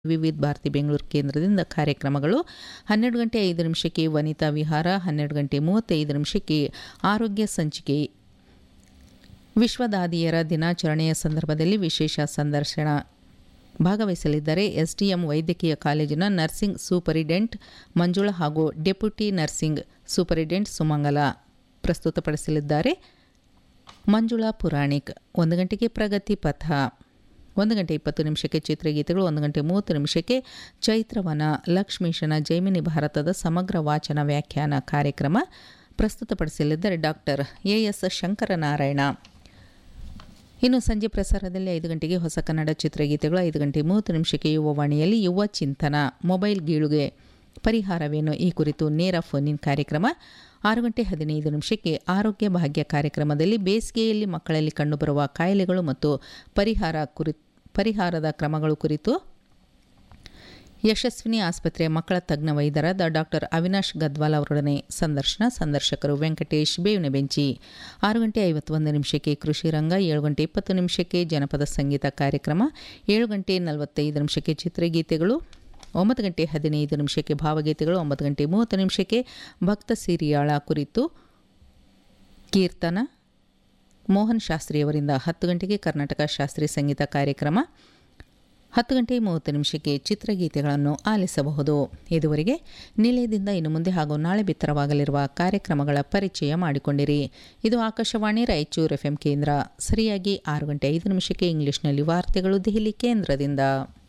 ವಿವಿಧ ಭಾರತಿ ಬೆಂಗಳೂರು ಕೇಂದ್ರದಿಂದ ಕಾರ್ಯಕ್ರಮಗಳು ಹನ್ನೆರಡು ಗಂಟೆ ಐದು ನಿಮಿಷಕ್ಕೆ ವನಿತಾ ವಿಹಾರ ಹನ್ನೆರಡು ಗಂಟೆ ಮೂವತ್ತೈದು ನಿಮಿಷಕ್ಕೆ ಆರೋಗ್ಯ ಸಂಚಿಕೆ ವಿಶ್ವದಾದಿಯರ ದಿನಾಚರಣೆಯ ಸಂದರ್ಭದಲ್ಲಿ ವಿಶೇಷ ಸಂದರ್ಶನ ಭಾಗವಹಿಸಲಿದ್ದಾರೆ ಎಸ್ಡಿಎಂ ವೈದ್ಯಕೀಯ ಕಾಲೇಜಿನ ನರ್ಸಿಂಗ್ ಸೂಪರಿಡೆಂಟ್ ಮಂಜುಳಾ ಹಾಗೂ ಡೆಪ್ಯೂಟಿ ನರ್ಸಿಂಗ್ ಸೂಪರಿಡೆಂಟ್ ಸುಮಂಗಲ ಪ್ರಸ್ತುತಪಡಿಸಲಿದ್ದಾರೆ ಮಂಜುಳಾ ಪುರಾಣಿಕ್ ಒಂದು ಗಂಟೆಗೆ ಪ್ರಗತಿ ಪಥ ಒಂದು ಗಂಟೆ ಇಪ್ಪತ್ತು ನಿಮಿಷಕ್ಕೆ ಚಿತ್ರಗೀತೆಗಳು ಒಂದು ಗಂಟೆ ಮೂವತ್ತು ನಿಮಿಷಕ್ಕೆ ಚೈತ್ರವನ ಲಕ್ಷ್ಮೀಶನ ಜೈಮಿನಿ ಭಾರತದ ಸಮಗ್ರ ವಾಚನ ವ್ಯಾಖ್ಯಾನ ಕಾರ್ಯಕ್ರಮ ಪ್ರಸ್ತುತಪಡಿಸಲಿದ್ದಾರೆ ಡಾಕ್ಟರ್ ಎ ಎಸ್ ಶಂಕರನಾರಾಯಣ ಇನ್ನು ಸಂಜೆ ಪ್ರಸಾರದಲ್ಲಿ ಐದು ಗಂಟೆಗೆ ಹೊಸ ಕನ್ನಡ ಚಿತ್ರಗೀತೆಗಳು ಐದು ಗಂಟೆ ಮೂವತ್ತು ನಿಮಿಷಕ್ಕೆ ಯುವವಾಣಿಯಲ್ಲಿ ಯುವ ಚಿಂತನ ಮೊಬೈಲ್ ಗೀಳುಗೆ ಪರಿಹಾರವೇನು ಈ ಕುರಿತು ನೇರ ಫೋನ್ ಇನ್ ಕಾರ್ಯಕ್ರಮ ಆರು ಗಂಟೆ ಹದಿನೈದು ನಿಮಿಷಕ್ಕೆ ಆರೋಗ್ಯ ಭಾಗ್ಯ ಕಾರ್ಯಕ್ರಮದಲ್ಲಿ ಬೇಸಿಗೆಯಲ್ಲಿ ಮಕ್ಕಳಲ್ಲಿ ಕಂಡುಬರುವ ಕಾಯಿಲೆಗಳು ಮತ್ತು ಪರಿಹಾರ ಕುರಿ ಪರಿಹಾರದ ಕ್ರಮಗಳು ಕುರಿತು ಯಶಸ್ವಿನಿ ಆಸ್ಪತ್ರೆಯ ಮಕ್ಕಳ ತಜ್ಞ ವೈದ್ಯರಾದ ಡಾಕ್ಟರ್ ಅವಿನಾಶ್ ಗದ್ವಾಲ್ ಅವರೊಡನೆ ಸಂದರ್ಶನ ಸಂದರ್ಶಕರು ವೆಂಕಟೇಶ್ ಬೇವಿನ ಬೆಂಚಿ ಆರು ಗಂಟೆ ಐವತ್ತೊಂದು ನಿಮಿಷಕ್ಕೆ ಕೃಷಿ ರಂಗ ಏಳು ಗಂಟೆ ಇಪ್ಪತ್ತು ನಿಮಿಷಕ್ಕೆ ಜನಪದ ಸಂಗೀತ ಕಾರ್ಯಕ್ರಮ ಏಳು ಗಂಟೆ ನಲವತ್ತೈದು ನಿಮಿಷಕ್ಕೆ ಚಿತ್ರಗೀತೆಗಳು ಒಂಬತ್ತು ಗಂಟೆ ಹದಿನೈದು ನಿಮಿಷಕ್ಕೆ ಭಾವಗೀತೆಗಳು ಒಂಬತ್ತು ಗಂಟೆ ಮೂವತ್ತು ನಿಮಿಷಕ್ಕೆ ಭಕ್ತ ಸಿರಿಯಾಳ ಕುರಿತು ಕೀರ್ತನ ಮೋಹನ್ ಶಾಸ್ತ್ರಿಯವರಿಂದ ಹತ್ತು ಗಂಟೆಗೆ ಕರ್ನಾಟಕ ಶಾಸ್ತ್ರೀಯ ಸಂಗೀತ ಕಾರ್ಯಕ್ರಮ ಹತ್ತು ಗಂಟೆ ಮೂವತ್ತು ನಿಮಿಷಕ್ಕೆ ಚಿತ್ರಗೀತೆಗಳನ್ನು ಆಲಿಸಬಹುದು ಇದುವರೆಗೆ ನಿಲಯದಿಂದ ಇನ್ನು ಮುಂದೆ ಹಾಗೂ ನಾಳೆ ಬಿತ್ತರವಾಗಲಿರುವ ಕಾರ್ಯಕ್ರಮಗಳ ಪರಿಚಯ ಮಾಡಿಕೊಂಡಿರಿ ಇದು ಆಕಾಶವಾಣಿ ರಾಯಚೂರು ಎಫ್ ಕೇಂದ್ರ ಸರಿಯಾಗಿ ಆರು ಗಂಟೆ ಐದು ನಿಮಿಷಕ್ಕೆ ಇಂಗ್ಲಿಷ್ನಲ್ಲಿ ವಾರ್ತೆಗಳು ದೆಹಲಿ ಕೇಂದ್ರದಿಂದ